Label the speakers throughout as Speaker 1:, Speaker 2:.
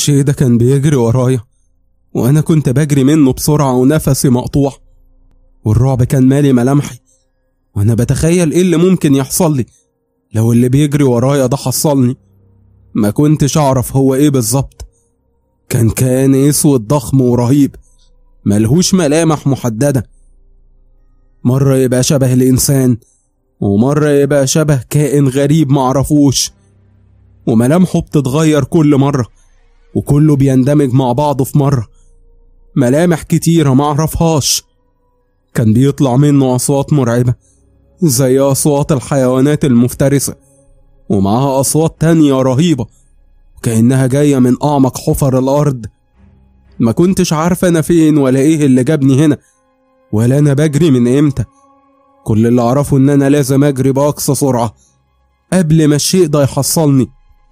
Speaker 1: الشيء ده كان بيجري ورايا وأنا كنت بجري منه بسرعة ونفسي مقطوع والرعب كان مالي ملامحي وأنا بتخيل إيه اللي ممكن يحصل لي لو اللي بيجري ورايا ده حصلني ما كنتش أعرف هو إيه بالظبط كان كان أسود ضخم ورهيب ملهوش ملامح محددة مرة يبقى شبه الإنسان ومرة يبقى شبه كائن غريب معرفوش وملامحه بتتغير كل مرة وكله بيندمج مع بعضه في مرة ملامح كتيرة معرفهاش كان بيطلع منه أصوات مرعبة زي أصوات الحيوانات المفترسة ومعاها أصوات تانية رهيبة وكأنها جاية من أعمق حفر الأرض ما كنتش عارف أنا فين ولا إيه اللي جابني هنا ولا أنا بجري من إمتى كل اللي أعرفه إن أنا لازم أجري بأقصى سرعة قبل ما الشيء ده يحصلني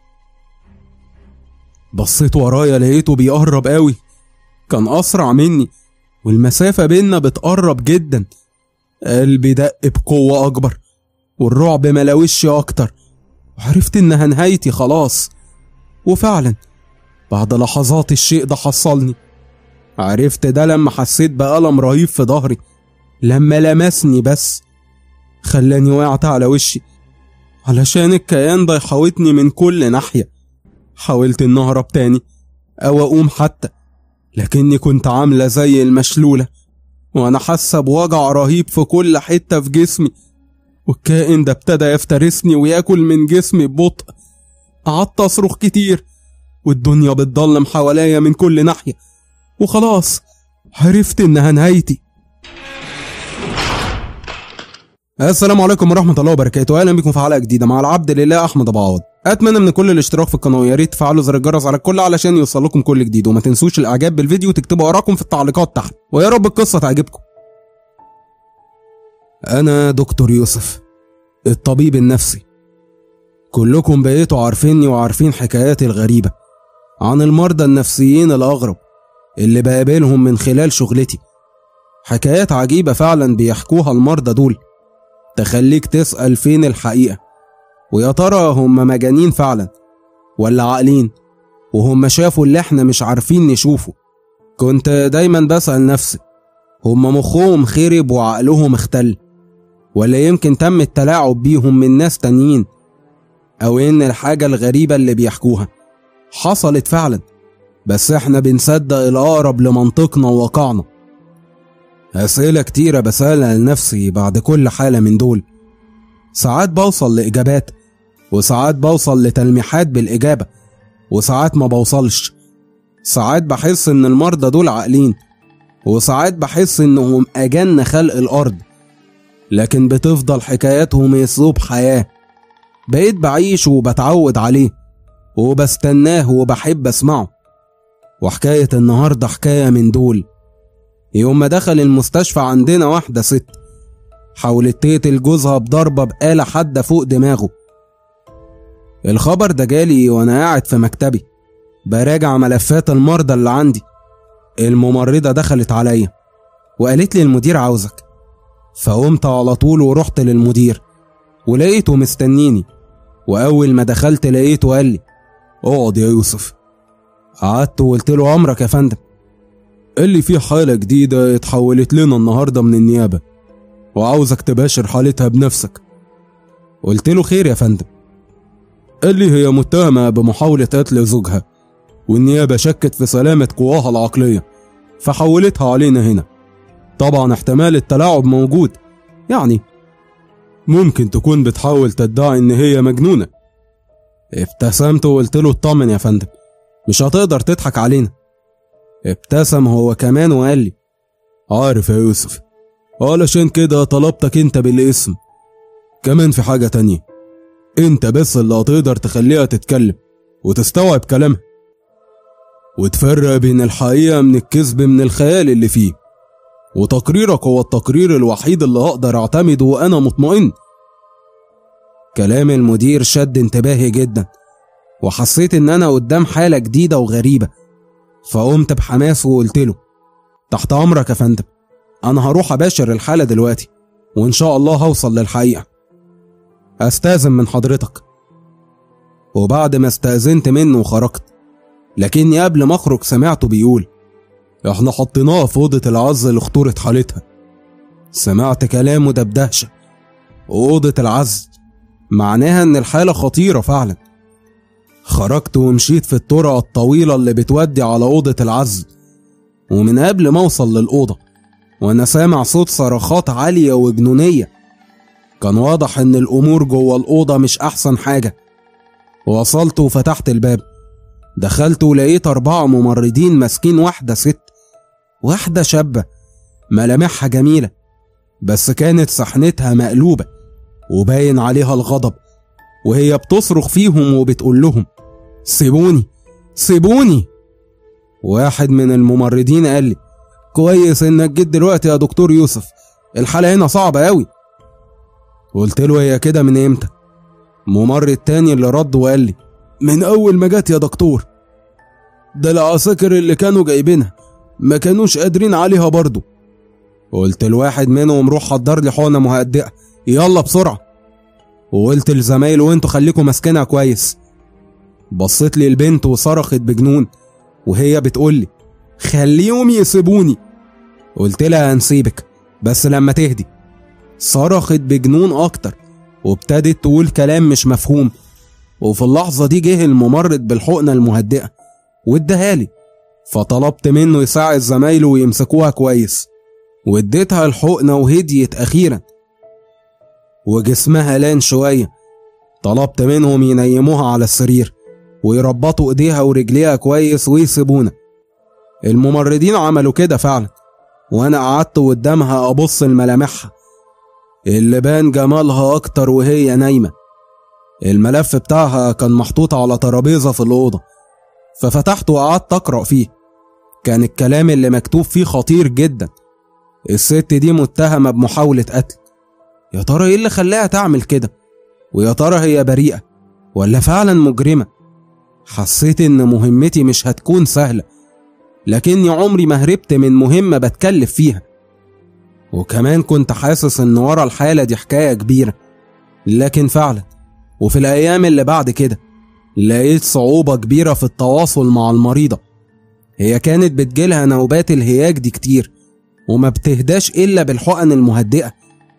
Speaker 1: بصيت ورايا لقيته بيقرب قوي كان أسرع مني والمسافة بينا بتقرب جدا قلبي دق بقوة أكبر والرعب ملا وشي أكتر وعرفت إنها نهايتي خلاص وفعلا بعد لحظات الشيء ده حصلني عرفت ده لما حسيت بألم رهيب في ظهري لما لمسني بس خلاني وقعت على وشي علشان الكيان ده يحاوطني من كل ناحية حاولت إن أهرب تاني أو أقوم حتى لكني كنت عاملة زي المشلولة وأنا حاسة بوجع رهيب في كل حتة في جسمي والكائن ده ابتدى يفترسني وياكل من جسمي ببطء قعدت أصرخ كتير والدنيا بتضلم حواليا من كل ناحية وخلاص عرفت إنها نهايتي السلام عليكم ورحمة الله وبركاته أهلا بكم في حلقة جديدة مع العبد لله أحمد أبو عوض أتمنى من كل الاشتراك في القناة ويا ريت تفعلوا زر الجرس على الكل علشان يوصل لكم كل جديد وما تنسوش الإعجاب بالفيديو وتكتبوا آراءكم في التعليقات تحت ويا رب القصة تعجبكم أنا دكتور يوسف الطبيب النفسي كلكم بقيتوا عارفيني وعارفين حكاياتي الغريبة عن المرضى النفسيين الأغرب اللي بقابلهم من خلال شغلتي حكايات عجيبة فعلا بيحكوها المرضى دول تخليك تسأل فين الحقيقة ويا ترى هم مجانين فعلا ولا عاقلين وهم شافوا اللي احنا مش عارفين نشوفه كنت دايما بسأل نفسي هم مخهم خرب وعقلهم اختل ولا يمكن تم التلاعب بيهم من ناس تانيين أو إن الحاجة الغريبة اللي بيحكوها حصلت فعلا بس احنا بنصدق الأقرب لمنطقنا وواقعنا أسئلة كتيرة بسألها لنفسي بعد كل حالة من دول ساعات بوصل لإجابات وساعات بوصل لتلميحات بالإجابة وساعات ما بوصلش ساعات بحس إن المرضى دول عاقلين وساعات بحس إنهم أجن خلق الأرض لكن بتفضل حكاياتهم أسلوب حياة بقيت بعيش وبتعود عليه وبستناه وبحب أسمعه وحكاية النهاردة حكاية من دول يوم ما دخل المستشفى عندنا واحدة ست حاولت تقتل جوزها بضربة بآلة حادة فوق دماغه الخبر ده جالي وأنا قاعد في مكتبي براجع ملفات المرضى اللي عندي الممرضة دخلت عليا وقالت لي المدير عاوزك فقمت على طول ورحت للمدير ولقيته مستنيني وأول ما دخلت لقيته قال لي اقعد يا يوسف قعدت وقلت له أمرك يا فندم قال لي في حالة جديدة اتحولت لنا النهاردة من النيابة وعاوزك تباشر حالتها بنفسك قلت له خير يا فندم قال لي هي متهمة بمحاولة قتل زوجها والنيابة شكت في سلامة قواها العقلية فحولتها علينا هنا طبعا احتمال التلاعب موجود يعني ممكن تكون بتحاول تدعي ان هي مجنونة ابتسمت وقلت له اطمن يا فندم مش هتقدر تضحك علينا ابتسم هو كمان وقال لي عارف يا يوسف علشان كده طلبتك انت بالاسم كمان في حاجة تانية انت بس اللي هتقدر تخليها تتكلم وتستوعب كلامها وتفرق بين الحقيقة من الكذب من الخيال اللي فيه وتقريرك هو التقرير الوحيد اللي هقدر اعتمده وانا مطمئن كلام المدير شد انتباهي جدا وحسيت ان انا قدام حالة جديدة وغريبة فقمت بحماس وقلت له تحت امرك يا فندم انا هروح اباشر الحالة دلوقتي وان شاء الله هوصل للحقيقة استاذن من حضرتك وبعد ما استأذنت منه وخرجت لكني قبل ما اخرج سمعته بيقول احنا حطيناها في اوضه العزل لخطوره حالتها سمعت كلامه ده بدهشه اوضه العزل معناها ان الحاله خطيره فعلا خرجت ومشيت في الطرق الطويله اللي بتودي على اوضه العزل ومن قبل ما اوصل للاوضه وانا سامع صوت صرخات عاليه وجنونيه كان واضح ان الامور جوه الاوضه مش احسن حاجه وصلت وفتحت الباب دخلت ولقيت أربعة ممرضين ماسكين واحدة ست واحدة شابة ملامحها جميلة بس كانت سحنتها مقلوبة وباين عليها الغضب وهي بتصرخ فيهم وبتقول لهم سيبوني سيبوني واحد من الممرضين قال لي كويس انك جيت دلوقتي يا دكتور يوسف الحالة هنا صعبة قوي قلت له هي كده من امتى ممرض تاني اللي رد وقال لي من اول ما جت يا دكتور ده العساكر اللي كانوا جايبينها ما كانوش قادرين عليها برضه قلت لواحد منهم روح حضر لي حقنه مهدئه يلا بسرعه وقلت لزمايله وانتوا خليكم ماسكينها كويس بصيت لي البنت وصرخت بجنون وهي بتقول لي خليهم يسيبوني قلت لها هنسيبك بس لما تهدي صرخت بجنون اكتر وابتدت تقول كلام مش مفهوم وفي اللحظة دي جه الممرض بالحقنة المهدئة واداها لي فطلبت منه يساعد زمايله ويمسكوها كويس واديتها الحقنة وهديت أخيرا وجسمها لان شوية طلبت منهم ينيموها على السرير ويربطوا ايديها ورجليها كويس ويسيبونا الممرضين عملوا كده فعلا وانا قعدت قدامها ابص لملامحها اللي بان جمالها اكتر وهي نايمه الملف بتاعها كان محطوط على ترابيزه في الاوضه ففتحته وقعدت اقرا فيه كان الكلام اللي مكتوب فيه خطير جدا الست دي متهمه بمحاوله قتل يا ترى ايه اللي خلاها تعمل كده ويا ترى هي بريئه ولا فعلا مجرمه حسيت ان مهمتي مش هتكون سهله لكني عمري ما هربت من مهمه بتكلف فيها وكمان كنت حاسس ان ورا الحاله دي حكايه كبيره لكن فعلا وفي الايام اللي بعد كده لقيت صعوبه كبيره في التواصل مع المريضه هي كانت بتجيلها نوبات الهياج دي كتير وما بتهداش الا بالحقن المهدئه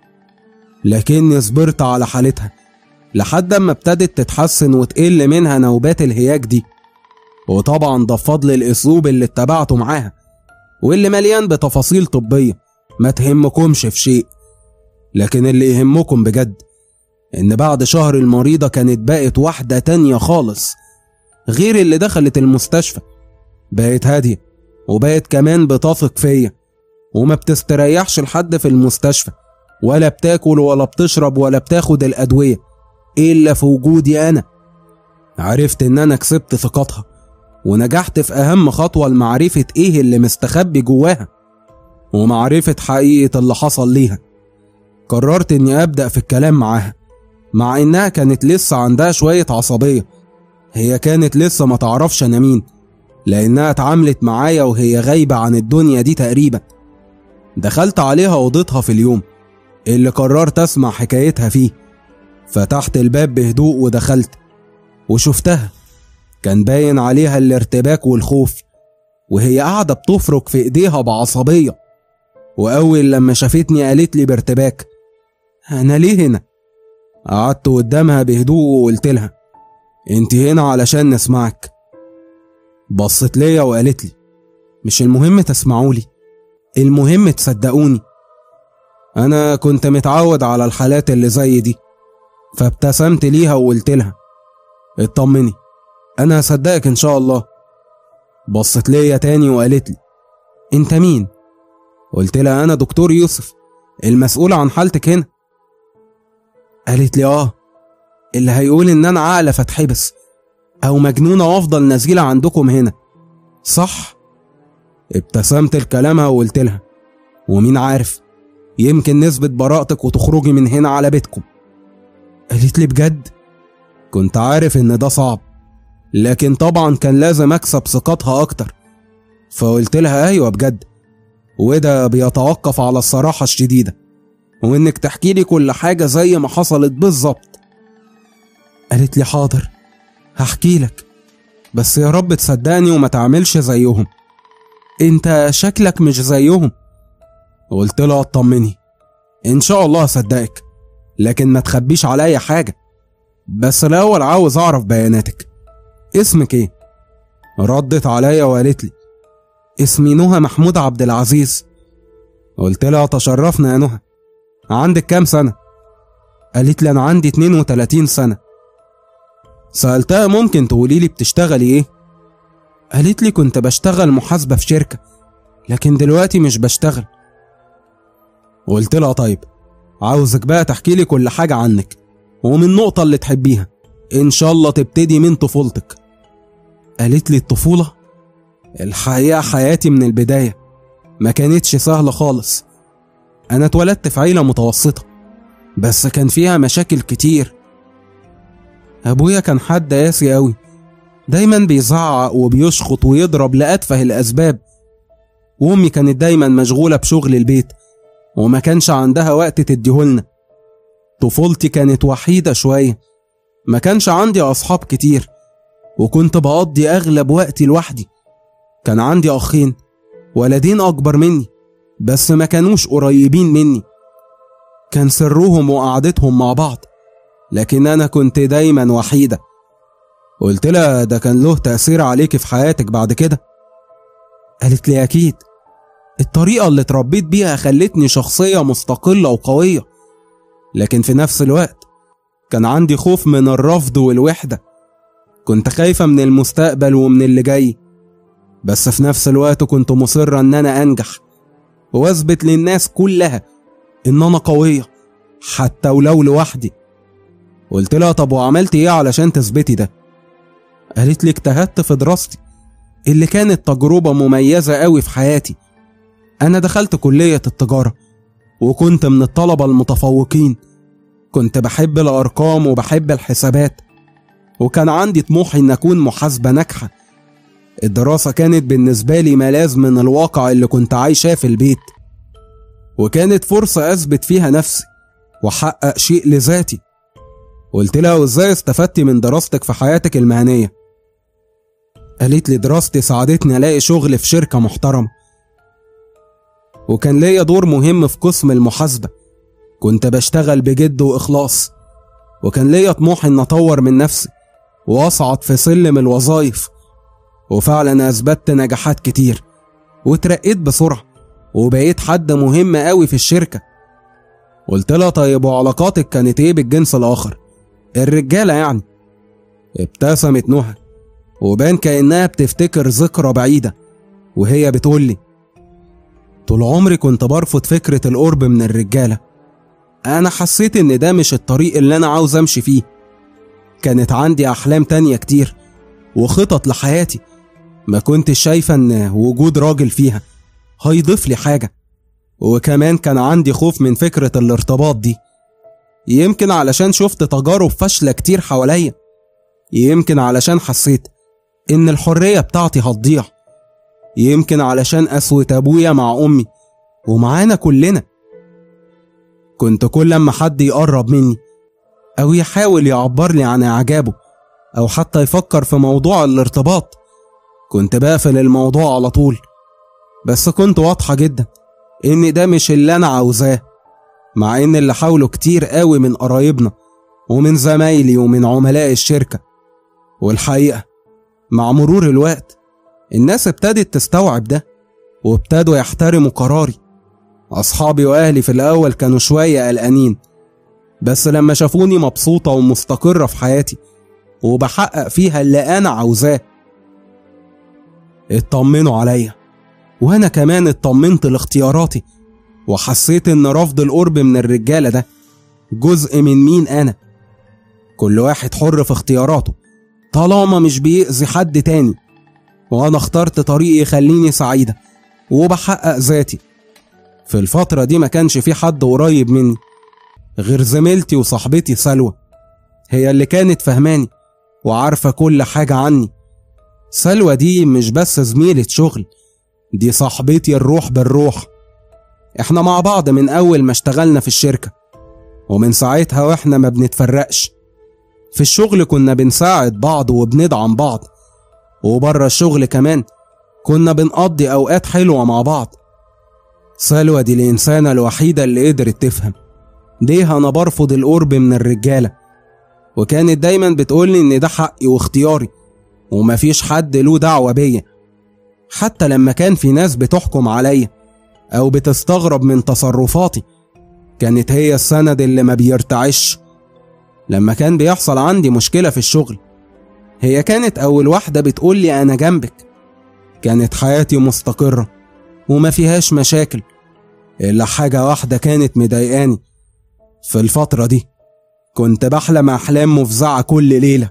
Speaker 1: لكني صبرت على حالتها لحد ما ابتدت تتحسن وتقل منها نوبات الهياج دي وطبعا ده بفضل الاسلوب اللي اتبعته معاها واللي مليان بتفاصيل طبيه ما تهمكمش في شيء لكن اللي يهمكم بجد إن بعد شهر المريضة كانت بقت واحدة تانية خالص غير اللي دخلت المستشفى بقت هادية وبقت كمان بتثق فيا وما بتستريحش لحد في المستشفى ولا بتاكل ولا بتشرب ولا بتاخد الأدوية إلا في وجودي أنا عرفت إن أنا كسبت ثقتها ونجحت في أهم خطوة لمعرفة إيه اللي مستخبي جواها ومعرفة حقيقة اللي حصل ليها قررت إني أبدأ في الكلام معاها مع إنها كانت لسه عندها شوية عصبية هي كانت لسه ما تعرفش أنا مين لأنها اتعاملت معايا وهي غايبة عن الدنيا دي تقريبا دخلت عليها أوضتها في اليوم اللي قررت أسمع حكايتها فيه فتحت الباب بهدوء ودخلت وشفتها كان باين عليها الارتباك والخوف وهي قاعدة بتفرك في ايديها بعصبية وأول لما شافتني قالت لي بارتباك أنا ليه هنا؟ قعدت قدامها بهدوء وقلت لها انت هنا علشان نسمعك بصت ليا وقالت لي مش المهم تسمعولي المهم تصدقوني انا كنت متعود على الحالات اللي زي دي فابتسمت ليها وقلت لها اطمني انا هصدقك ان شاء الله بصت ليا تاني وقالت لي انت مين قلت لها انا دكتور يوسف المسؤول عن حالتك هنا قالت لي اه اللي هيقول ان انا عاقله فاتحبس او مجنونه وافضل نزيله عندكم هنا صح ابتسمت لكلامها وقلت لها ومين عارف يمكن نثبت براءتك وتخرجي من هنا على بيتكم قالت لي بجد كنت عارف ان ده صعب لكن طبعا كان لازم اكسب ثقتها اكتر فقلت لها ايوه بجد وده بيتوقف على الصراحة الشديدة وانك تحكي لي كل حاجة زي ما حصلت بالظبط قالت لي حاضر هحكي لك بس يا رب تصدقني وما تعملش زيهم انت شكلك مش زيهم قلت لها اطمني ان شاء الله اصدقك لكن ما تخبيش عليا حاجة بس الاول عاوز اعرف بياناتك اسمك ايه ردت عليا وقالت لي اسمي نهى محمود عبد العزيز قلت لها تشرفنا يا نهى عندك كام سنة قالت لي انا عندي 32 سنة سألتها ممكن تقولي لي بتشتغلي ايه قالت لي كنت بشتغل محاسبة في شركة لكن دلوقتي مش بشتغل قلت لها طيب عاوزك بقى تحكي لي كل حاجة عنك ومن النقطة اللي تحبيها إن شاء الله تبتدي من طفولتك قالت لي الطفولة الحقيقة حياتي من البداية ما كانتش سهلة خالص أنا اتولدت في عيلة متوسطة بس كان فيها مشاكل كتير أبويا كان حد قاسي أوي دايما بيزعق وبيشخط ويضرب لأتفه الأسباب وأمي كانت دايما مشغولة بشغل البيت وما كانش عندها وقت تديهولنا طفولتي كانت وحيدة شوية ما كانش عندي أصحاب كتير وكنت بقضي أغلب وقتي لوحدي كان عندي أخين ولدين أكبر مني بس ما كانوش قريبين مني كان سرهم وقعدتهم مع بعض لكن أنا كنت دايما وحيدة قلت لها ده كان له تأثير عليك في حياتك بعد كده قالت لي أكيد الطريقة اللي اتربيت بيها خلتني شخصية مستقلة وقوية لكن في نفس الوقت كان عندي خوف من الرفض والوحدة كنت خايفة من المستقبل ومن اللي جاي بس في نفس الوقت كنت مصرة ان انا انجح واثبت للناس كلها ان انا قوية حتى ولو لوحدي قلت لها طب وعملت ايه علشان تثبتي ده قالت لي اجتهدت في دراستي اللي كانت تجربة مميزة قوي في حياتي أنا دخلت كلية التجارة وكنت من الطلبة المتفوقين كنت بحب الأرقام وبحب الحسابات وكان عندي طموح إن أكون محاسبة ناجحة الدراسة كانت بالنسبة لي ملاذ من الواقع اللي كنت عايشاه في البيت وكانت فرصة أثبت فيها نفسي وأحقق شيء لذاتي قلت لها وإزاي استفدتي من دراستك في حياتك المهنية قالت لي دراستي ساعدتني ألاقي شغل في شركة محترمة وكان ليا دور مهم في قسم المحاسبة كنت بشتغل بجد وإخلاص وكان ليا طموح إن أطور من نفسي وأصعد في سلم الوظائف وفعلا أثبتت نجاحات كتير وترقيت بسرعة وبقيت حد مهم قوي في الشركة قلت لها طيب وعلاقاتك كانت ايه بالجنس الآخر الرجالة يعني ابتسمت نهى وبان كأنها بتفتكر ذكرى بعيدة وهي بتقول لي طول عمري كنت برفض فكرة القرب من الرجالة أنا حسيت إن ده مش الطريق اللي أنا عاوز أمشي فيه كانت عندي أحلام تانية كتير وخطط لحياتي ما كنتش شايفة إن وجود راجل فيها هيضيف لي حاجة وكمان كان عندي خوف من فكرة الارتباط دي يمكن علشان شفت تجارب فاشلة كتير حواليا يمكن علشان حسيت إن الحرية بتاعتي هتضيع يمكن علشان قسوة أبويا مع أمي ومعانا كلنا كنت كل لما حد يقرب مني أو يحاول يعبر لي عن إعجابه أو حتى يفكر في موضوع الارتباط كنت بقفل الموضوع على طول بس كنت واضحة جدا إن ده مش اللي أنا عاوزاه مع إن اللي حاولوا كتير قوي من قرايبنا ومن زمايلي ومن عملاء الشركة والحقيقة مع مرور الوقت الناس ابتدت تستوعب ده وابتدوا يحترموا قراري أصحابي وأهلي في الأول كانوا شوية قلقانين بس لما شافوني مبسوطة ومستقرة في حياتي وبحقق فيها اللي أنا عاوزاه اطمنوا عليا وأنا كمان اطمنت لاختياراتي وحسيت إن رفض القرب من الرجالة ده جزء من مين أنا كل واحد حر في اختياراته طالما مش بيأذي حد تاني وأنا اخترت طريق يخليني سعيدة وبحقق ذاتي في الفترة دي ما كانش في حد قريب مني غير زميلتي وصاحبتي سلوى هي اللي كانت فهماني وعارفة كل حاجة عني سلوى دي مش بس زميلة شغل دي صاحبتي الروح بالروح احنا مع بعض من أول ما اشتغلنا في الشركة ومن ساعتها واحنا ما بنتفرقش في الشغل كنا بنساعد بعض وبندعم بعض وبره الشغل كمان كنا بنقضي أوقات حلوة مع بعض سلوى دي الإنسانة الوحيدة اللي قدرت تفهم ليه أنا برفض القرب من الرجالة وكانت دايما بتقولي إن ده حقي واختياري ومفيش حد له دعوة بيا حتى لما كان في ناس بتحكم عليا أو بتستغرب من تصرفاتي كانت هي السند اللي ما بيرتعش لما كان بيحصل عندي مشكلة في الشغل هي كانت أول واحدة بتقول لي أنا جنبك كانت حياتي مستقرة وما فيهاش مشاكل إلا حاجة واحدة كانت مضايقاني في الفترة دي كنت بحلم أحلام مفزعة كل ليلة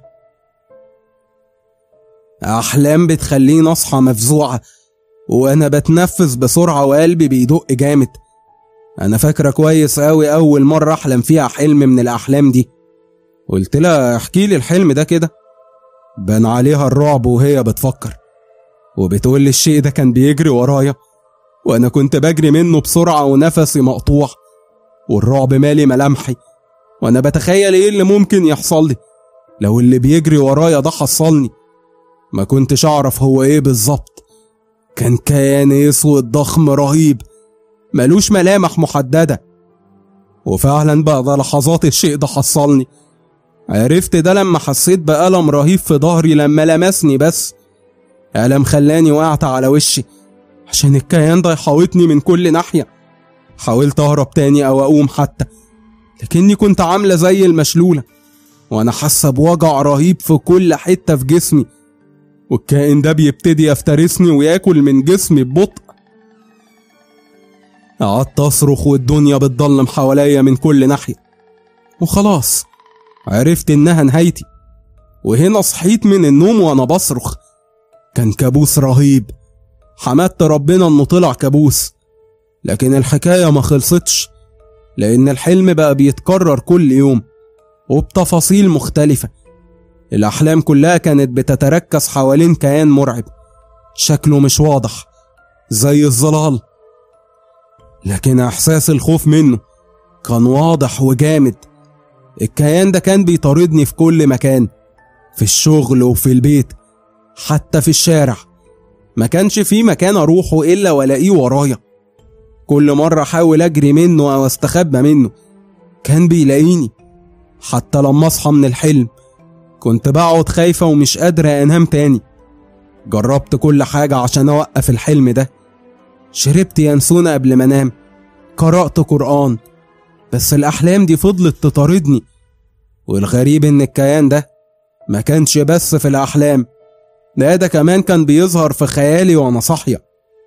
Speaker 1: أحلام بتخليني أصحى مفزوعة وأنا بتنفس بسرعة وقلبي بيدق جامد أنا فاكرة كويس أوي أول مرة أحلم فيها حلم من الأحلام دي قلت لها احكي لي الحلم ده كده بان عليها الرعب وهي بتفكر وبتقول لي الشيء ده كان بيجري ورايا وانا كنت بجري منه بسرعة ونفسي مقطوع والرعب مالي ملامحي وانا بتخيل ايه اللي ممكن يحصل لي لو اللي بيجري ورايا ده حصلني ما كنتش اعرف هو ايه بالظبط كان كيان اسود ضخم رهيب ملوش ملامح محددة وفعلا بعد لحظات الشيء ده حصلني عرفت ده لما حسيت بألم رهيب في ظهري لما لمسني بس ألم خلاني وقعت على وشي عشان الكيان ده يحاوطني من كل ناحية حاولت أهرب تاني أو أقوم حتى لكني كنت عاملة زي المشلولة وأنا حاسة بوجع رهيب في كل حتة في جسمي والكائن ده بيبتدي يفترسني وياكل من جسمي ببطء قعدت أصرخ والدنيا بتضلم حواليا من كل ناحية وخلاص عرفت إنها نهايتي وهنا صحيت من النوم وأنا بصرخ كان كابوس رهيب حمدت ربنا إنه طلع كابوس لكن الحكاية ما خلصتش لأن الحلم بقى بيتكرر كل يوم وبتفاصيل مختلفة الأحلام كلها كانت بتتركز حوالين كيان مرعب شكله مش واضح زي الظلال لكن إحساس الخوف منه كان واضح وجامد الكيان ده كان بيطاردني في كل مكان في الشغل وفي البيت حتى في الشارع ما كانش في مكان اروحه الا والاقيه ورايا كل مرة احاول اجري منه او استخبى منه كان بيلاقيني حتى لما اصحى من الحلم كنت بقعد خايفة ومش قادرة انام تاني جربت كل حاجة عشان اوقف الحلم ده شربت ينسون قبل ما انام قرأت قرآن بس الأحلام دي فضلت تطاردني والغريب إن الكيان ده ما كانش بس في الأحلام ده ده كمان كان بيظهر في خيالي وأنا صاحية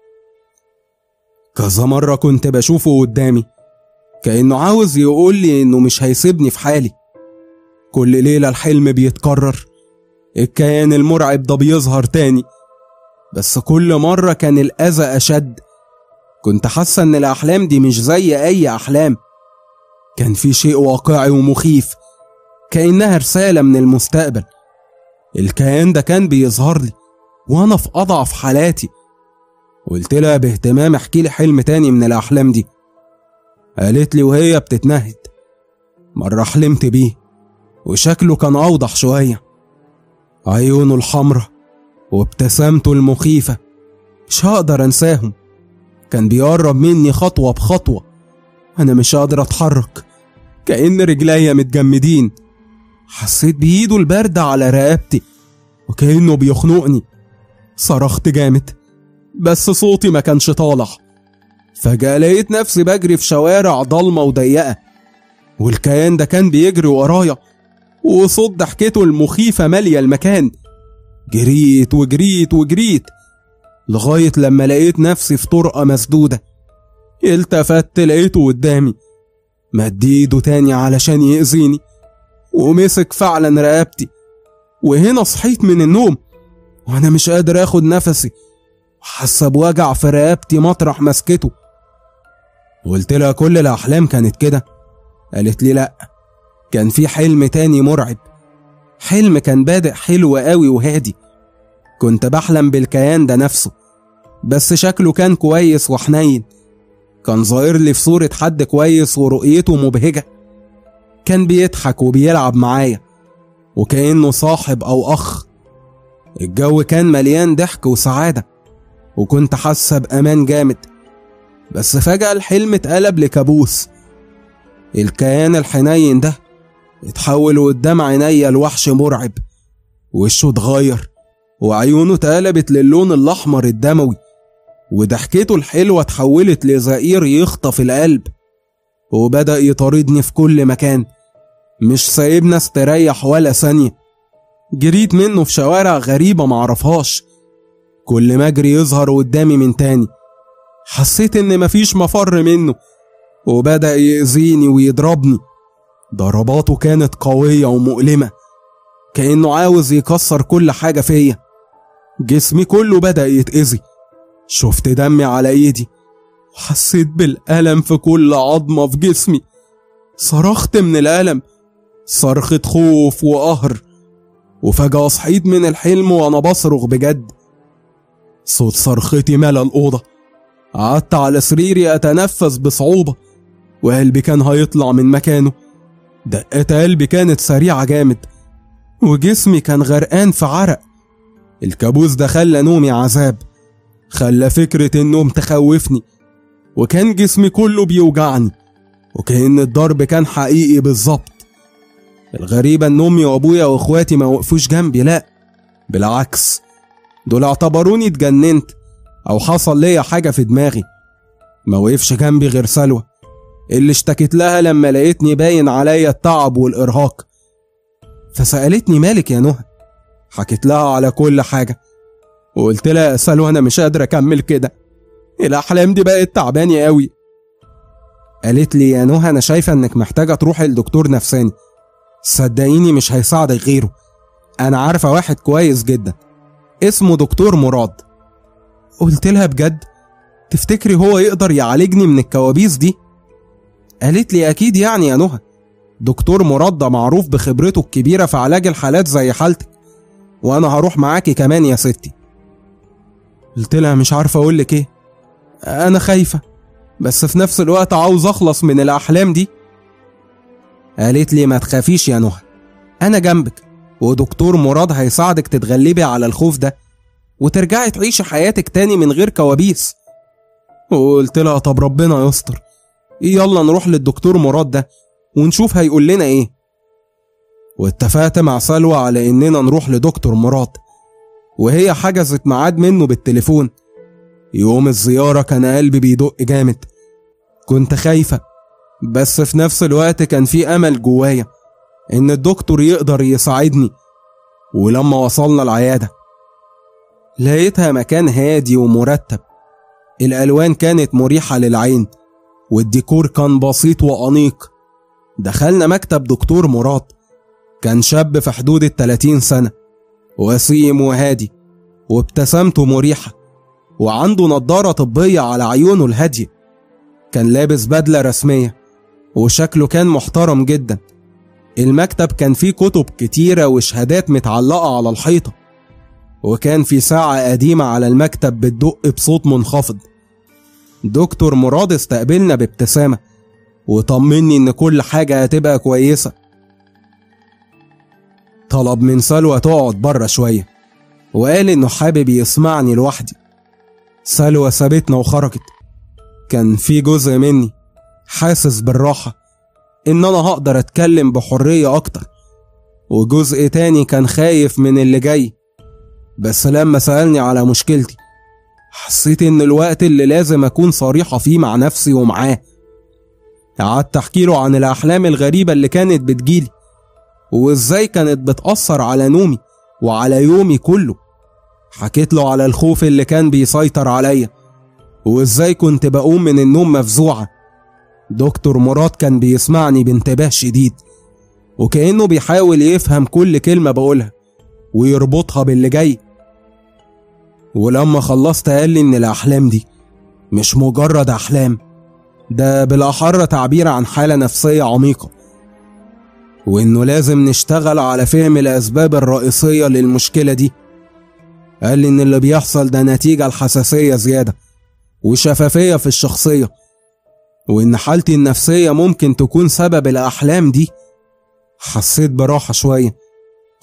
Speaker 1: كذا مرة كنت بشوفه قدامي كأنه عاوز يقول لي إنه مش هيسيبني في حالي كل ليلة الحلم بيتكرر الكيان المرعب ده بيظهر تاني بس كل مرة كان الأذى أشد كنت حاسة إن الأحلام دي مش زي أي أحلام كان في شيء واقعي ومخيف كأنها رسالة من المستقبل الكيان ده كان بيظهر لي وأنا في أضعف حالاتي قلت لها باهتمام احكي لي حلم تاني من الأحلام دي قالت لي وهي بتتنهد مرة حلمت بيه وشكله كان أوضح شوية عيونه الحمرة وابتسامته المخيفة مش هقدر أنساهم كان بيقرب مني خطوة بخطوة أنا مش قادر أتحرك كأن رجليا متجمدين حسيت بإيده الباردة على رقبتي وكأنه بيخنقني صرخت جامد بس صوتي ما كانش طالع فجأة لقيت نفسي بجري في شوارع ضلمة وضيقة والكيان ده كان بيجري ورايا وصوت ضحكته المخيفة مالية المكان جريت وجريت وجريت لغاية لما لقيت نفسي في طرقة مسدودة التفت لقيته قدامي مد ايده تاني علشان يأذيني ومسك فعلا رقبتي وهنا صحيت من النوم وانا مش قادر اخد نفسي وحاسه بوجع في رقبتي مطرح مسكته قلت لها كل الاحلام كانت كده قالت لي لا كان في حلم تاني مرعب حلم كان بادئ حلو قوي وهادي كنت بحلم بالكيان ده نفسه بس شكله كان كويس وحنين كان ظاهر لي في صورة حد كويس ورؤيته مبهجة كان بيضحك وبيلعب معايا وكأنه صاحب أو أخ الجو كان مليان ضحك وسعادة وكنت حاسة بأمان جامد بس فجأة الحلم اتقلب لكابوس الكيان الحنين ده اتحول قدام عينيا لوحش مرعب وشه اتغير وعيونه اتقلبت للون الأحمر الدموي وضحكته الحلوة اتحولت لزئير يخطف القلب وبدأ يطاردني في كل مكان مش سايبنا استريح ولا ثانية جريت منه في شوارع غريبة معرفهاش كل ما اجري يظهر قدامي من تاني حسيت ان مفيش مفر منه وبدأ يأذيني ويضربني ضرباته كانت قوية ومؤلمة كأنه عاوز يكسر كل حاجة فيا جسمي كله بدأ يتأذي شفت دمي على ايدي وحسيت بالألم في كل عظمة في جسمي صرخت من الألم صرخة خوف وقهر وفجأة صحيت من الحلم وأنا بصرخ بجد صوت صرختي ملا الأوضة قعدت على سريري أتنفس بصعوبة وقلبي كان هيطلع من مكانه دقات قلبي كانت سريعة جامد وجسمي كان غرقان في عرق الكابوس ده خلى نومي عذاب خلى فكرة النوم تخوفني وكان جسمي كله بيوجعني وكأن الضرب كان حقيقي بالظبط الغريبة إن أمي وأبويا وإخواتي ما وقفوش جنبي لأ بالعكس دول اعتبروني اتجننت أو حصل ليا حاجة في دماغي ما وقفش جنبي غير سلوى اللي اشتكت لها لما لقيتني باين عليا التعب والإرهاق فسألتني مالك يا نهى حكيت لها على كل حاجة وقلت لها يا سلوى أنا مش قادر أكمل كده الأحلام دي بقت تعباني قوي قالت لي يا نهى أنا شايفة إنك محتاجة تروحي لدكتور نفساني صدقيني مش هيساعدك غيره أنا عارفة واحد كويس جدا اسمه دكتور مراد قلت لها بجد تفتكري هو يقدر يعالجني من الكوابيس دي قالت لي أكيد يعني يا نهى دكتور مراد ده معروف بخبرته الكبيرة في علاج الحالات زي حالتك وأنا هروح معاكي كمان يا ستي قلت لها مش عارفة أقول لك إيه أنا خايفة بس في نفس الوقت عاوز أخلص من الأحلام دي قالت لي ما تخافيش يا نهى أنا جنبك ودكتور مراد هيساعدك تتغلبي على الخوف ده وترجعي تعيشي حياتك تاني من غير كوابيس وقلت لها طب ربنا يستر يلا نروح للدكتور مراد ده ونشوف هيقول لنا ايه واتفقت مع سلوى على اننا نروح لدكتور مراد وهي حجزت ميعاد منه بالتليفون يوم الزيارة كان قلبي بيدق جامد كنت خايفة بس في نفس الوقت كان في أمل جوايا إن الدكتور يقدر يساعدني ولما وصلنا العيادة لقيتها مكان هادي ومرتب الألوان كانت مريحة للعين والديكور كان بسيط وأنيق دخلنا مكتب دكتور مراد كان شاب في حدود التلاتين سنة وسيم وهادي وابتسامته مريحة وعنده نضارة طبية على عيونه الهادية كان لابس بدلة رسمية وشكله كان محترم جدا المكتب كان فيه كتب كتيرة وشهادات متعلقة على الحيطة وكان في ساعة قديمة على المكتب بتدق بصوت منخفض دكتور مراد استقبلنا بابتسامة وطمني إن كل حاجة هتبقى كويسة طلب من سلوى تقعد بره شوية وقال إنه حابب يسمعني لوحدي سلوى سابتنا وخرجت كان في جزء مني حاسس بالراحة إن أنا هقدر أتكلم بحرية أكتر وجزء تاني كان خايف من اللي جاي بس لما سألني على مشكلتي حسيت إن الوقت اللي لازم أكون صريحة فيه مع نفسي ومعاه قعدت أحكي له عن الأحلام الغريبة اللي كانت بتجيلي وإزاي كانت بتأثر على نومي وعلى يومي كله حكيت له على الخوف اللي كان بيسيطر عليا وإزاي كنت بقوم من النوم مفزوعة دكتور مراد كان بيسمعني بانتباه شديد وكأنه بيحاول يفهم كل كلمة بقولها ويربطها باللي جاي ولما خلصت قال لي إن الأحلام دي مش مجرد أحلام ده بالأحرى تعبير عن حالة نفسية عميقة وإنه لازم نشتغل على فهم الأسباب الرئيسية للمشكلة دي قال لي إن اللي بيحصل ده نتيجة الحساسية زيادة وشفافية في الشخصية وإن حالتي النفسية ممكن تكون سبب الأحلام دي حسيت براحة شوية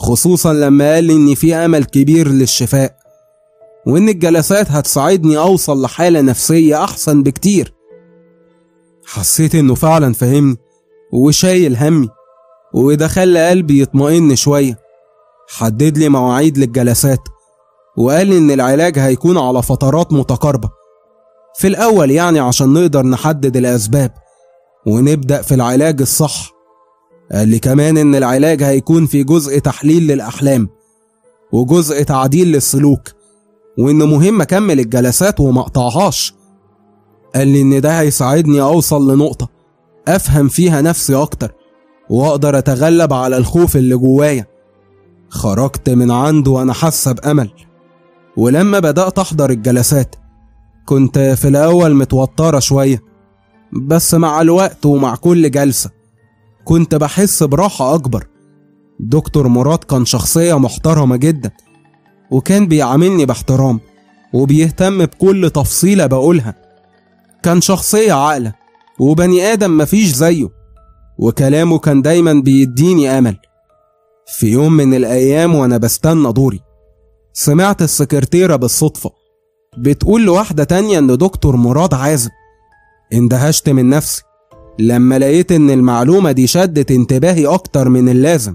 Speaker 1: خصوصا لما قال لي إن في أمل كبير للشفاء وإن الجلسات هتساعدني أوصل لحالة نفسية أحسن بكتير حسيت إنه فعلا فهمني وشايل همي وده خلى قلبي يطمئن شوية حدد لي مواعيد للجلسات وقال لي إن العلاج هيكون على فترات متقاربة في الأول يعني عشان نقدر نحدد الأسباب ونبدأ في العلاج الصح قال لي كمان إن العلاج هيكون في جزء تحليل للأحلام وجزء تعديل للسلوك وإنه مهم أكمل الجلسات وما أقطعهاش قال لي إن ده هيساعدني أوصل لنقطة أفهم فيها نفسي أكتر وأقدر أتغلب على الخوف اللي جوايا خرجت من عنده وأنا حاسة بأمل ولما بدأت أحضر الجلسات كنت في الأول متوترة شوية بس مع الوقت ومع كل جلسة كنت بحس براحة أكبر دكتور مراد كان شخصية محترمة جدا وكان بيعاملني باحترام وبيهتم بكل تفصيلة بقولها كان شخصية عاقلة وبني آدم مفيش زيه وكلامه كان دايما بيديني أمل في يوم من الأيام وأنا بستنى دوري سمعت السكرتيرة بالصدفة بتقول لواحدة تانية إن دكتور مراد عازب اندهشت من نفسي لما لقيت إن المعلومة دي شدت انتباهي أكتر من اللازم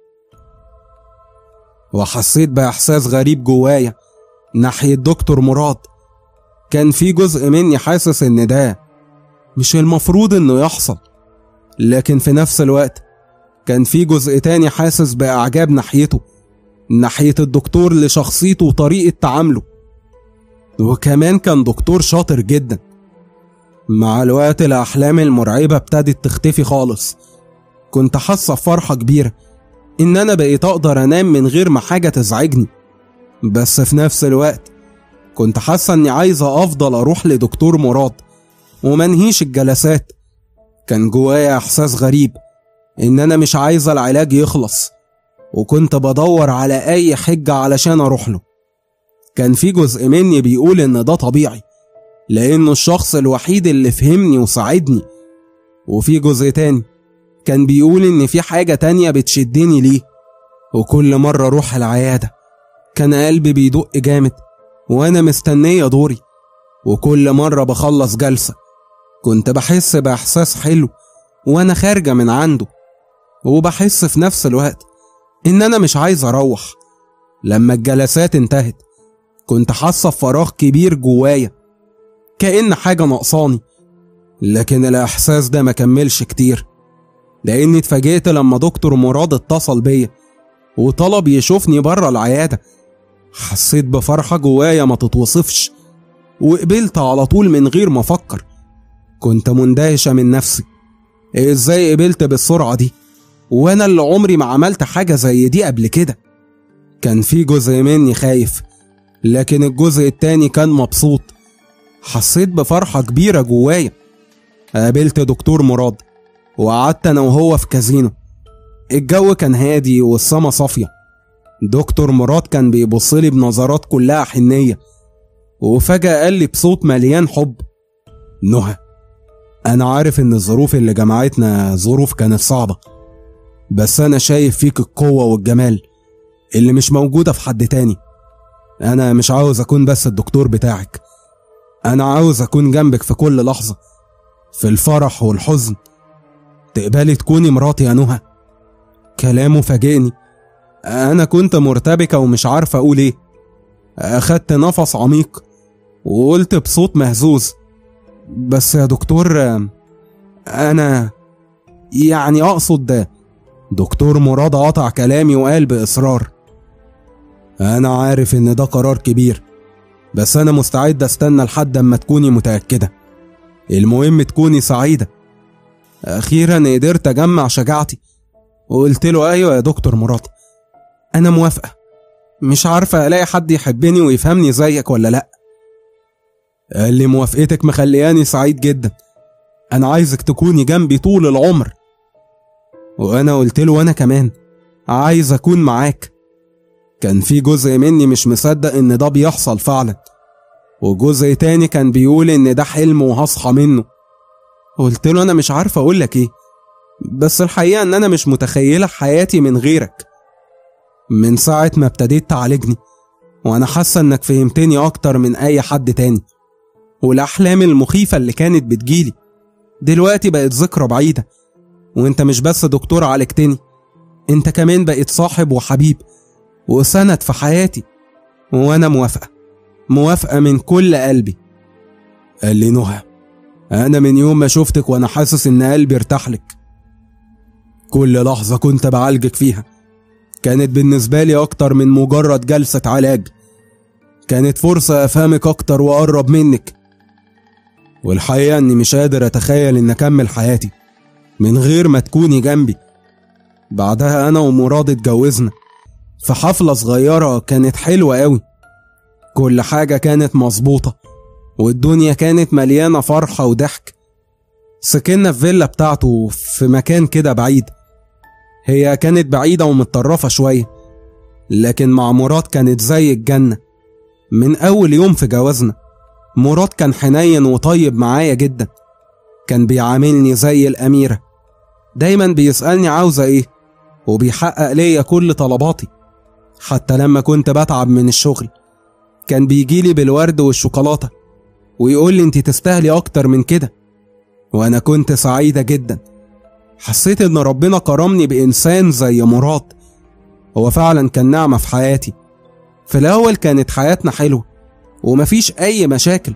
Speaker 1: وحسيت بإحساس غريب جوايا ناحية دكتور مراد كان في جزء مني حاسس إن ده مش المفروض إنه يحصل لكن في نفس الوقت كان في جزء تاني حاسس بإعجاب ناحيته ناحية الدكتور لشخصيته وطريقة تعامله وكمان كان دكتور شاطر جدا مع الوقت الأحلام المرعبة ابتدت تختفي خالص كنت حاسة بفرحة كبيرة إن أنا بقيت أقدر أنام من غير ما حاجة تزعجني بس في نفس الوقت كنت حاسة إني عايزة أفضل أروح لدكتور مراد ومنهيش الجلسات كان جوايا إحساس غريب إن أنا مش عايزة العلاج يخلص وكنت بدور على أي حجة علشان أروح له كان في جزء مني بيقول إن ده طبيعي لأنه الشخص الوحيد اللي فهمني وساعدني وفي جزء تاني كان بيقول إن في حاجة تانية بتشدني ليه وكل مرة أروح العيادة كان قلبي بيدق جامد وأنا مستنية دوري وكل مرة بخلص جلسة كنت بحس بإحساس حلو وأنا خارجة من عنده وبحس في نفس الوقت إن أنا مش عايز أروح لما الجلسات انتهت كنت حاسة بفراغ كبير جوايا كأن حاجة ناقصاني لكن الإحساس ده ما كملش كتير لأني اتفاجئت لما دكتور مراد اتصل بيا وطلب يشوفني بره العيادة حسيت بفرحة جوايا ما تتوصفش وقبلت على طول من غير ما أفكر كنت مندهشة من نفسي ازاي قبلت بالسرعة دي وانا اللي عمري ما عملت حاجة زي دي قبل كده كان في جزء مني خايف لكن الجزء التاني كان مبسوط حسيت بفرحة كبيرة جوايا قابلت دكتور مراد وقعدت انا وهو في كازينو الجو كان هادي والسما صافية دكتور مراد كان بيبصلي بنظرات كلها حنية وفجأة قال لي بصوت مليان حب نهى أنا عارف إن الظروف اللي جمعتنا ظروف كانت صعبة بس أنا شايف فيك القوة والجمال اللي مش موجودة في حد تاني أنا مش عاوز أكون بس الدكتور بتاعك أنا عاوز أكون جنبك في كل لحظة في الفرح والحزن تقبلي تكوني مراتي يا نهى كلامه فاجئني أنا كنت مرتبكة ومش عارفة أقول إيه أخدت نفس عميق وقلت بصوت مهزوز بس يا دكتور أنا يعني أقصد ده دكتور مراد قطع كلامي وقال بإصرار أنا عارف إن ده قرار كبير بس أنا مستعد أستنى لحد أما تكوني متأكدة المهم تكوني سعيدة أخيرا قدرت أجمع شجاعتي وقلت له أيوة يا دكتور مراد أنا موافقة مش عارفة ألاقي حد يحبني ويفهمني زيك ولا لأ قال لي موافقتك مخلياني سعيد جدا أنا عايزك تكوني جنبي طول العمر وأنا قلت له وأنا كمان عايز أكون معاك كان في جزء مني مش مصدق إن ده بيحصل فعلا وجزء تاني كان بيقول إن ده حلم وهصحى منه قلت له أنا مش عارف أقول لك إيه بس الحقيقة إن أنا مش متخيلة حياتي من غيرك من ساعة ما ابتديت تعالجني وأنا حاسة إنك فهمتني أكتر من أي حد تاني والأحلام المخيفة اللي كانت بتجيلي دلوقتي بقت ذكرى بعيدة وانت مش بس دكتور عالجتني انت كمان بقيت صاحب وحبيب وسند في حياتي وانا موافقة موافقة من كل قلبي قال لي نهى انا من يوم ما شفتك وانا حاسس ان قلبي ارتاح لك كل لحظة كنت بعالجك فيها كانت بالنسبة لي أكتر من مجرد جلسة علاج كانت فرصة أفهمك أكتر وأقرب منك والحقيقة إني مش قادر أتخيل إن أكمل حياتي من غير ما تكوني جنبي بعدها أنا ومراد اتجوزنا في حفلة صغيرة كانت حلوة أوي كل حاجة كانت مظبوطة والدنيا كانت مليانة فرحة وضحك سكننا في فيلا بتاعته في مكان كده بعيد هي كانت بعيدة ومتطرفة شوية لكن مع مراد كانت زي الجنة من أول يوم في جوازنا مراد كان حنين وطيب معايا جدا كان بيعاملني زي الأميرة دايما بيسألني عاوزة إيه وبيحقق ليا كل طلباتي حتى لما كنت بتعب من الشغل كان بيجيلي بالورد والشوكولاتة ويقول لي انت تستاهلي أكتر من كده وأنا كنت سعيدة جدا حسيت إن ربنا كرمني بإنسان زي مراد هو فعلا كان نعمة في حياتي في الأول كانت حياتنا حلوة ومفيش أي مشاكل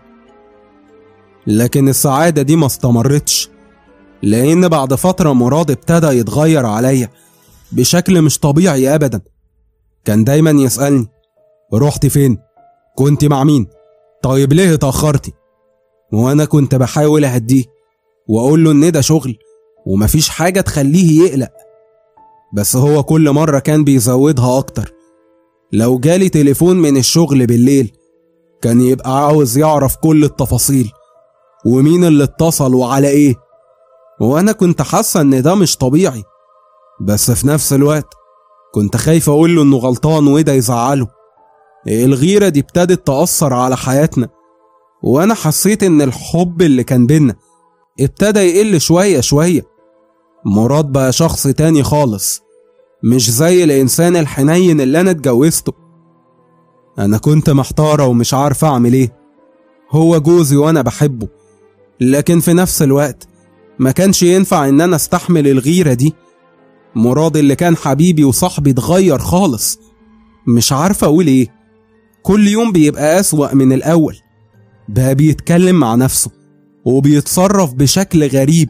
Speaker 1: لكن السعادة دي ما استمرتش لأن بعد فترة مراد ابتدى يتغير عليا بشكل مش طبيعي أبدا كان دايما يسألني رحت فين؟ كنت مع مين؟ طيب ليه اتأخرتي؟ وأنا كنت بحاول أهديه وأقول له إن ده شغل ومفيش حاجة تخليه يقلق بس هو كل مرة كان بيزودها أكتر لو جالي تليفون من الشغل بالليل كان يبقى عاوز يعرف كل التفاصيل ومين اللي اتصل وعلى ايه وانا كنت حاسه ان ده مش طبيعي بس في نفس الوقت كنت خايف اقول له انه غلطان وده يزعله الغيره دي ابتدت تاثر على حياتنا وانا حسيت ان الحب اللي كان بينا ابتدى يقل شويه شويه مراد بقى شخص تاني خالص مش زي الانسان الحنين اللي انا اتجوزته انا كنت محتاره ومش عارف اعمل ايه هو جوزي وانا بحبه لكن في نفس الوقت ما كانش ينفع ان انا استحمل الغيره دي مراد اللي كان حبيبي وصاحبي اتغير خالص مش عارف اقول ايه كل يوم بيبقى اسوأ من الاول بقى بيتكلم مع نفسه وبيتصرف بشكل غريب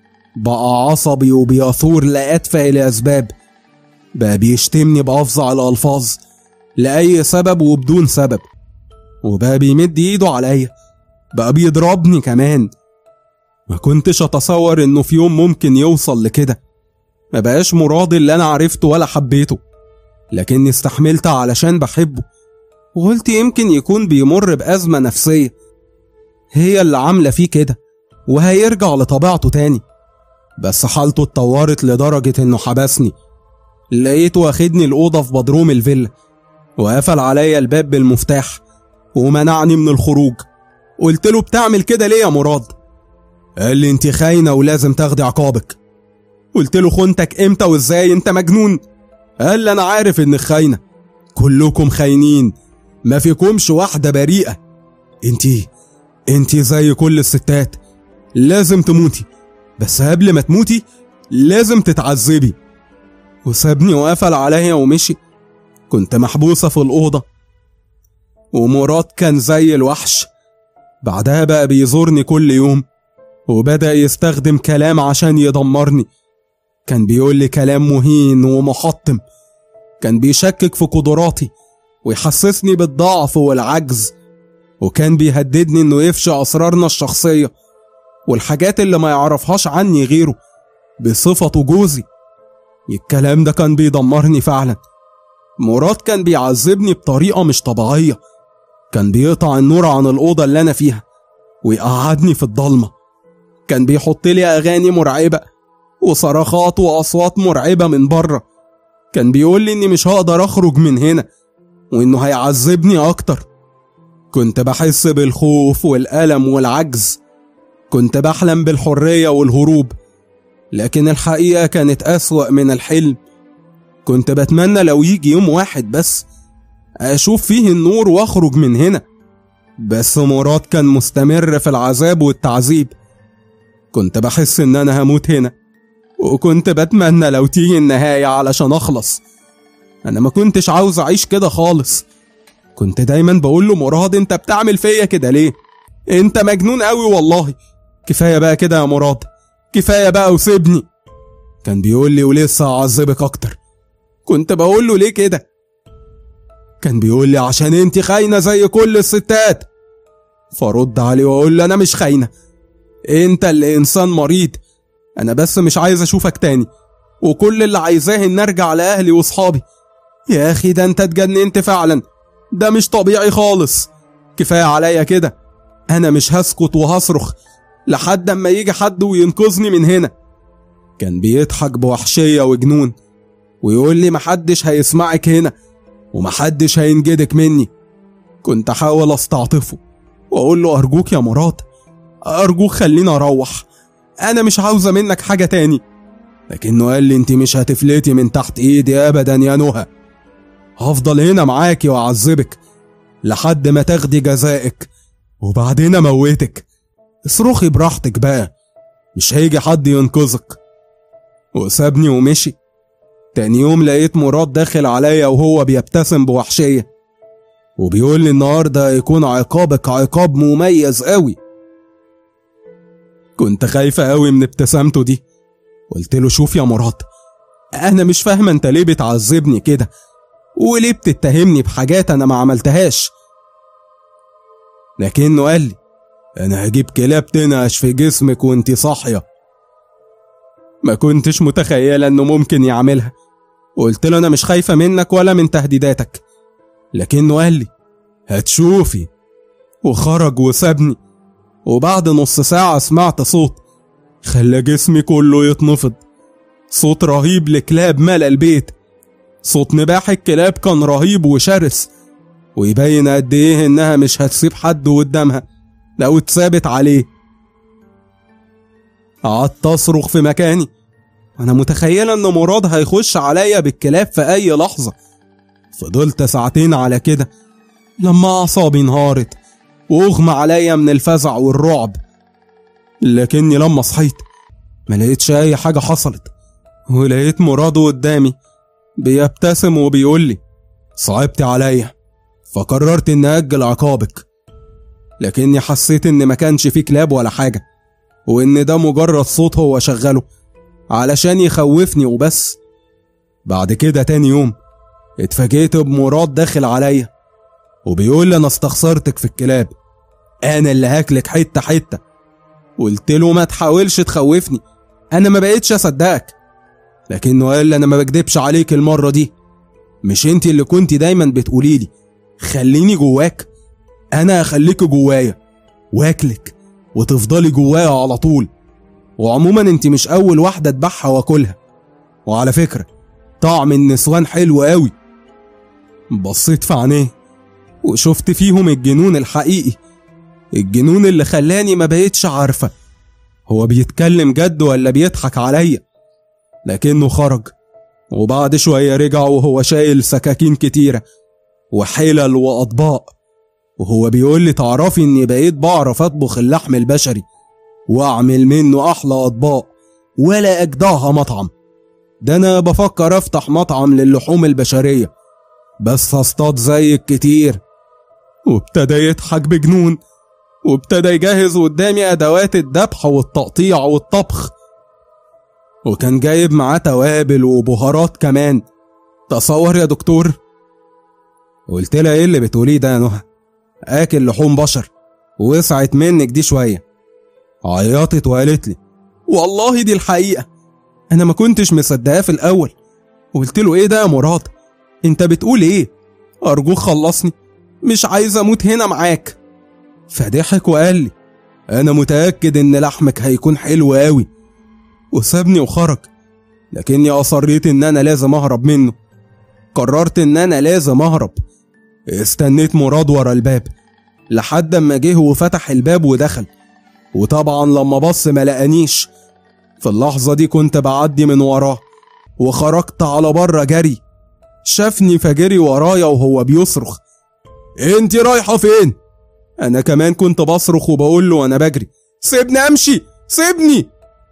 Speaker 1: بقى عصبي وبيثور لأتفه الأسباب بقى بيشتمني بأفظع الألفاظ لأي سبب وبدون سبب وبقى بيمد إيده عليا بقى بيضربني كمان ما كنتش أتصور إنه في يوم ممكن يوصل لكده ما بقاش مراد اللي أنا عرفته ولا حبيته لكني استحملت علشان بحبه وقلت يمكن يكون بيمر بأزمة نفسية هي اللي عاملة فيه كده وهيرجع لطبيعته تاني بس حالته اتطورت لدرجة إنه حبسني لقيته واخدني الأوضة في بدروم الفيلا وقفل عليا الباب بالمفتاح ومنعني من الخروج قلت له بتعمل كده ليه يا مراد قال لي انت خاينة ولازم تاخدي عقابك قلت له خنتك امتى وازاي انت مجنون قال لي انا عارف انك خاينة كلكم خاينين ما فيكمش واحدة بريئة انتي انتي زي كل الستات لازم تموتي بس قبل ما تموتي لازم تتعذبي وسابني وقفل عليا ومشي كنت محبوسة في الأوضة ومراد كان زي الوحش بعدها بقى بيزورني كل يوم وبدأ يستخدم كلام عشان يدمرني كان بيقول لي كلام مهين ومحطم كان بيشكك في قدراتي ويحسسني بالضعف والعجز وكان بيهددني انه يفشي اسرارنا الشخصيه والحاجات اللي ما يعرفهاش عني غيره بصفته جوزي الكلام ده كان بيدمرني فعلا مراد كان بيعذبني بطريقة مش طبيعية كان بيقطع النور عن الأوضة اللي أنا فيها ويقعدني في الضلمة كان بيحط لي أغاني مرعبة وصرخات وأصوات مرعبة من بره كان بيقول لي إني مش هقدر أخرج من هنا وإنه هيعذبني أكتر كنت بحس بالخوف والألم والعجز كنت بحلم بالحرية والهروب لكن الحقيقة كانت أسوأ من الحلم كنت بتمنى لو يجي يوم واحد بس أشوف فيه النور وأخرج من هنا بس مراد كان مستمر في العذاب والتعذيب كنت بحس إن أنا هموت هنا وكنت بتمنى لو تيجي النهاية علشان أخلص أنا ما كنتش عاوز أعيش كده خالص كنت دايما بقول له مراد أنت بتعمل فيا كده ليه؟ أنت مجنون قوي والله كفاية بقى كده يا مراد كفاية بقى وسيبني كان بيقول لي ولسه أعذبك أكتر كنت بقول له ليه كده كان بيقول لي عشان انت خاينة زي كل الستات فرد عليه واقول له انا مش خاينة انت اللي انسان مريض انا بس مش عايز اشوفك تاني وكل اللي عايزاه ان ارجع لاهلي واصحابي يا اخي ده انت اتجننت فعلا ده مش طبيعي خالص كفاية عليا كده انا مش هسكت وهصرخ لحد اما يجي حد وينقذني من هنا كان بيضحك بوحشية وجنون ويقول لي محدش هيسمعك هنا ومحدش هينجدك مني كنت احاول استعطفه واقول له ارجوك يا مراد ارجوك خليني اروح انا مش عاوزه منك حاجه تاني لكنه قال لي انت مش هتفلتي من تحت ايدي ابدا يا نهى هفضل هنا معاكي واعذبك لحد ما تاخدي جزائك وبعدين اموتك اصرخي براحتك بقى مش هيجي حد ينقذك وسابني ومشي تاني يوم لقيت مراد داخل عليا وهو بيبتسم بوحشية وبيقول لي النهاردة هيكون عقابك عقاب مميز قوي كنت خايفة قوي من ابتسامته دي قلت له شوف يا مراد أنا مش فاهمة أنت ليه بتعذبني كده وليه بتتهمني بحاجات أنا ما عملتهاش لكنه قال لي أنا هجيب كلاب تنعش في جسمك وأنت صاحية ما كنتش متخيلة إنه ممكن يعملها وقلت له أنا مش خايفة منك ولا من تهديداتك لكنه قال لي هتشوفي وخرج وسابني وبعد نص ساعة سمعت صوت خلى جسمي كله يتنفض صوت رهيب لكلاب ملأ البيت صوت نباح الكلاب كان رهيب وشرس ويبين قد ايه انها مش هتسيب حد قدامها لو اتثابت عليه قعدت اصرخ في مكاني انا متخيلة ان مراد هيخش عليا بالكلاب في اي لحظة فضلت ساعتين على كده لما اعصابي انهارت واغمى عليا من الفزع والرعب لكني لما صحيت ما لقيتش اي حاجة حصلت ولقيت مراد قدامي بيبتسم وبيقول لي صعبت عليا فقررت اني اجل عقابك لكني حسيت ان ما كانش فيه كلاب ولا حاجة وان ده مجرد صوت هو شغله علشان يخوفني وبس بعد كده تاني يوم اتفاجئت بمراد داخل عليا وبيقول لي انا استخسرتك في الكلاب انا اللي هاكلك حته حته قلت له ما تحاولش تخوفني انا ما بقتش اصدقك لكنه قال لي انا ما بكدبش عليك المره دي مش انت اللي كنت دايما بتقولي لي خليني جواك انا هخليك جوايا واكلك وتفضلي جوايا على طول وعموما انت مش اول واحده اذبحها واكلها وعلى فكره طعم النسوان حلو قوي بصيت في عينيه وشفت فيهم الجنون الحقيقي الجنون اللي خلاني ما بقيتش عارفه هو بيتكلم جد ولا بيضحك عليا لكنه خرج وبعد شوية رجع وهو شايل سكاكين كتيرة وحلل وأطباق وهو بيقول لي تعرفي إني بقيت بعرف أطبخ اللحم البشري وأعمل منه أحلى أطباق ولا أجدعها مطعم ده أنا بفكر أفتح مطعم للحوم البشرية بس هصطاد زيك كتير وابتدى يضحك بجنون وابتدى يجهز قدامي أدوات الذبح والتقطيع والطبخ وكان جايب معاه توابل وبهارات كمان تصور يا دكتور قلت لها ايه اللي بتقوليه ده يا نهى اكل لحوم بشر وسعت منك دي شويه عيطت وقالت لي والله دي الحقيقه انا ما كنتش مصدقاه في الاول قلت له ايه ده يا مراد انت بتقول ايه ارجوك خلصني مش عايز اموت هنا معاك فضحك وقال لي انا متاكد ان لحمك هيكون حلو قوي وسابني وخرج لكني أصريت إن أنا لازم أهرب منه قررت إن أنا لازم أهرب استنيت مراد ورا الباب لحد ما جه وفتح الباب ودخل وطبعا لما بص ما لقانيش في اللحظة دي كنت بعدي من وراه وخرجت على بره جري شافني فجري ورايا وهو بيصرخ انت رايحة فين؟ انا كمان كنت بصرخ وبقول له وانا بجري سيبني امشي سيبني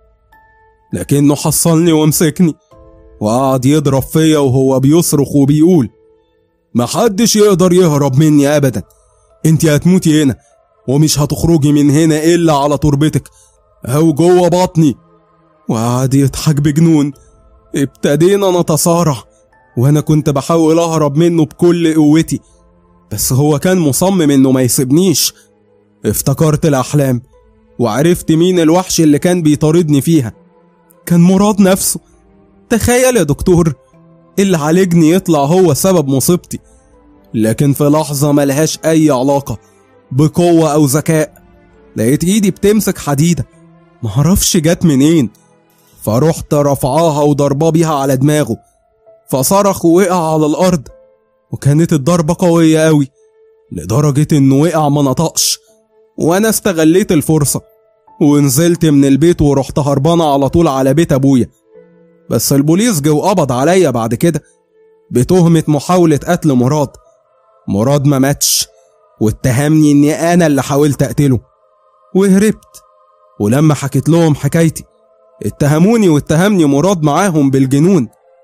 Speaker 1: لكنه حصلني ومسكني وقعد يضرب فيا وهو بيصرخ وبيقول محدش يقدر يهرب مني ابدا انت هتموتي هنا ومش هتخرجي من هنا الا على تربتك او جوه بطني وقعد يضحك بجنون ابتدينا نتصارع وانا كنت بحاول اهرب منه بكل قوتي بس هو كان مصمم انه ما يسيبنيش افتكرت الاحلام وعرفت مين الوحش اللي كان بيطاردني فيها كان مراد نفسه تخيل يا دكتور اللي عالجني يطلع هو سبب مصيبتي لكن في لحظة ملهاش أي علاقة بقوة أو ذكاء لقيت إيدي بتمسك حديدة معرفش جت منين فرحت رفعاها وضرباه بيها على دماغه فصرخ ووقع على الأرض وكانت الضربة قوية أوي لدرجة إنه وقع ما نطقش وأنا استغليت الفرصة ونزلت من البيت ورحت هربانة على طول على بيت أبويا بس البوليس جه وقبض عليا بعد كده بتهمة محاولة قتل مراد مراد ما ماتش واتهمني إني أنا اللي حاولت أقتله وهربت ولما حكيت لهم حكايتي اتهموني واتهمني مراد معاهم بالجنون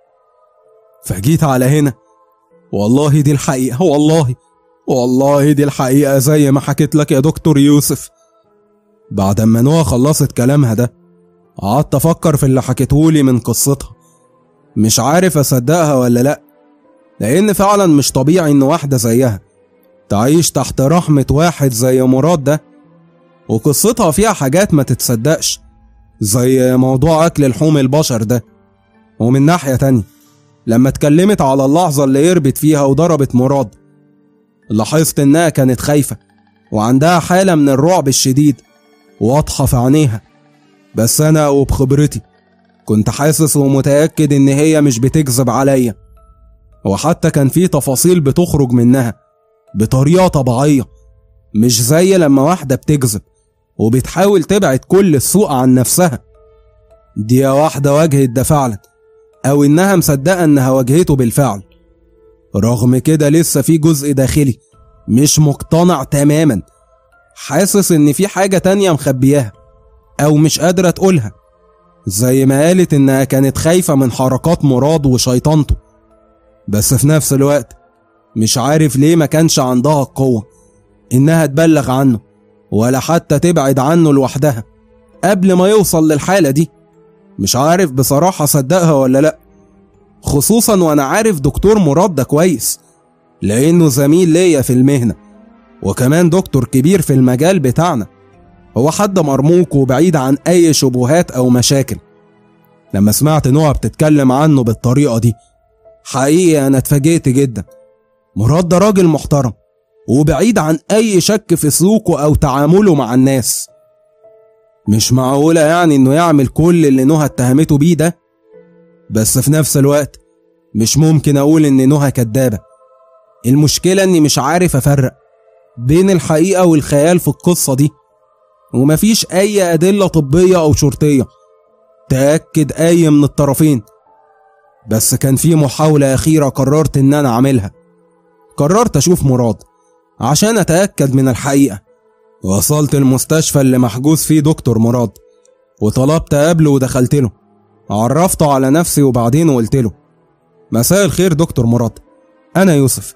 Speaker 1: فجيت على هنا والله دي الحقيقة والله والله دي الحقيقة زي ما حكيت لك يا دكتور يوسف بعد ما نوى خلصت كلامها ده قعدت أفكر في اللي حكيتهولي من قصتها مش عارف أصدقها ولا لأ لأن فعلا مش طبيعي إن واحدة زيها تعيش تحت رحمة واحد زي مراد ده وقصتها فيها حاجات ما تتصدقش زي موضوع أكل لحوم البشر ده ومن ناحية تانية لما اتكلمت على اللحظة اللي هربت فيها وضربت مراد لاحظت إنها كانت خايفة وعندها حالة من الرعب الشديد واضحة في عينيها بس أنا وبخبرتي كنت حاسس ومتأكد إن هي مش بتكذب عليا وحتى كان في تفاصيل بتخرج منها بطريقة طبيعية مش زي لما واحدة بتكذب وبتحاول تبعد كل السوء عن نفسها دي واحدة واجهت ده فعلا أو إنها مصدقة إنها واجهته بالفعل رغم كده لسه في جزء داخلي مش مقتنع تماما حاسس إن في حاجة تانية مخبياها أو مش قادرة تقولها زي ما قالت إنها كانت خايفة من حركات مراد وشيطانته بس في نفس الوقت مش عارف ليه ما كانش عندها القوة إنها تبلغ عنه ولا حتى تبعد عنه لوحدها قبل ما يوصل للحالة دي مش عارف بصراحة صدقها ولا لأ خصوصا وأنا عارف دكتور مراد ده كويس لأنه زميل ليا في المهنة وكمان دكتور كبير في المجال بتاعنا هو حد مرموق وبعيد عن أي شبهات أو مشاكل لما سمعت نوع بتتكلم عنه بالطريقة دي حقيقي أنا اتفاجئت جدا مراد ده راجل محترم وبعيد عن أي شك في سلوكه أو تعامله مع الناس مش معقولة يعني إنه يعمل كل اللي نهى اتهمته بيه ده بس في نفس الوقت مش ممكن أقول إن نهى كدابة المشكلة إني مش عارف أفرق بين الحقيقة والخيال في القصة دي ومفيش أي أدلة طبية أو شرطية تأكد أي من الطرفين بس كان في محاولة أخيرة قررت إن أنا أعملها قررت أشوف مراد عشان أتأكد من الحقيقة وصلت المستشفى اللي محجوز فيه دكتور مراد وطلبت أقابله ودخلت له عرفته على نفسي وبعدين قلت له مساء الخير دكتور مراد أنا يوسف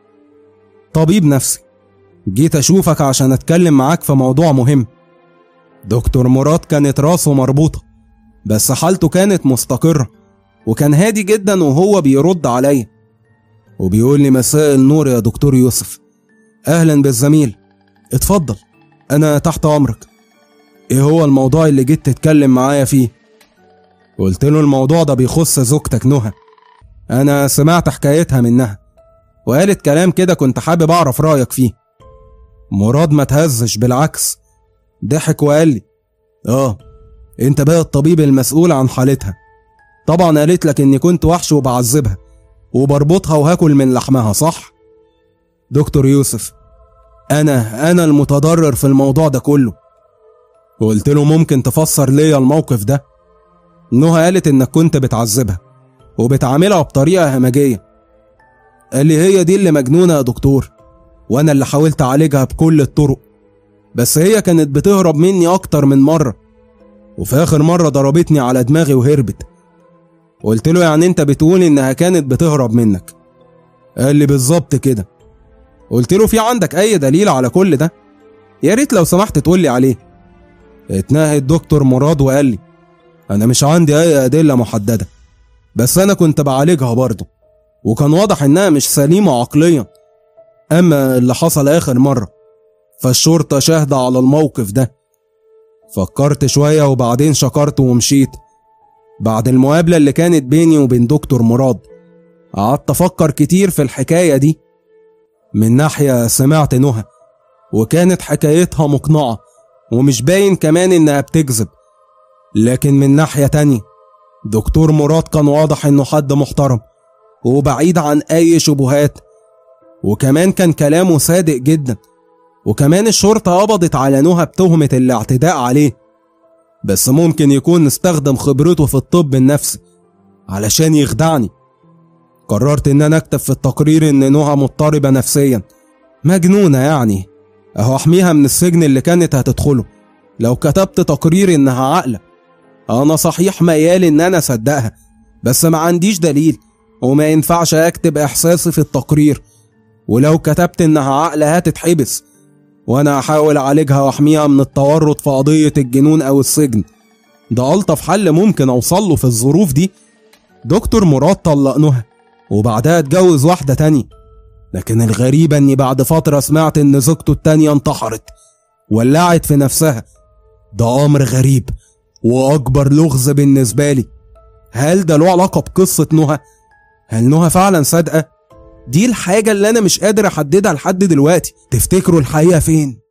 Speaker 1: طبيب نفسي جيت أشوفك عشان أتكلم معاك في موضوع مهم دكتور مراد كانت راسه مربوطة بس حالته كانت مستقرة وكان هادي جدا وهو بيرد عليا وبيقول لي مساء النور يا دكتور يوسف أهلا بالزميل اتفضل أنا تحت أمرك إيه هو الموضوع اللي جيت تتكلم معايا فيه قلت له الموضوع ده بيخص زوجتك نهى أنا سمعت حكايتها منها وقالت كلام كده كنت حابب أعرف رأيك فيه مراد ما تهزش بالعكس ضحك وقال لي آه أنت بقى الطبيب المسؤول عن حالتها طبعا قالت لك إني كنت وحش وبعذبها وبربطها وهاكل من لحمها صح؟ دكتور يوسف أنا أنا المتضرر في الموضوع ده كله قلت له ممكن تفسر ليا الموقف ده نهى قالت إنك كنت بتعذبها وبتعاملها بطريقة همجية قال لي هي دي اللي مجنونة يا دكتور وأنا اللي حاولت أعالجها بكل الطرق بس هي كانت بتهرب مني أكتر من مرة وفي آخر مرة ضربتني على دماغي وهربت قلت له يعني أنت بتقول إنها كانت بتهرب منك قال لي بالظبط كده قلت له في عندك أي دليل على كل ده يا ريت لو سمحت تقول لي عليه اتنهد دكتور مراد وقال لي أنا مش عندي أي أدلة محددة بس أنا كنت بعالجها برضه وكان واضح إنها مش سليمة عقليا أما اللي حصل آخر مرة فالشرطة شاهدة على الموقف ده فكرت شوية وبعدين شكرت ومشيت بعد المقابلة اللي كانت بيني وبين دكتور مراد قعدت أفكر كتير في الحكاية دي من ناحية سمعت نهى وكانت حكايتها مقنعة ومش باين كمان إنها بتكذب لكن من ناحية تانية دكتور مراد كان واضح إنه حد محترم وبعيد عن أي شبهات وكمان كان كلامه صادق جدا وكمان الشرطة قبضت على نهى بتهمة الاعتداء عليه بس ممكن يكون استخدم خبرته في الطب النفسي علشان يخدعني قررت ان انا اكتب في التقرير ان نهى مضطربة نفسيا مجنونة يعني اهو احميها من السجن اللي كانت هتدخله لو كتبت تقرير انها عاقلة انا صحيح ميال ان انا اصدقها بس ما عنديش دليل وما ينفعش اكتب احساسي في التقرير ولو كتبت انها عاقلة هتتحبس وانا هحاول اعالجها واحميها من التورط في قضية الجنون او السجن ده الطف حل ممكن اوصل له في الظروف دي دكتور مراد طلق نهى وبعدها اتجوز واحدة تانية لكن الغريبة اني بعد فترة سمعت ان زوجته التانية انتحرت ولعت في نفسها ده امر غريب واكبر لغز بالنسبة لي هل ده له علاقة بقصة نهى؟ هل نهى فعلا صادقة؟ دي الحاجة اللي أنا مش قادر أحددها لحد دلوقتي تفتكروا الحقيقة فين؟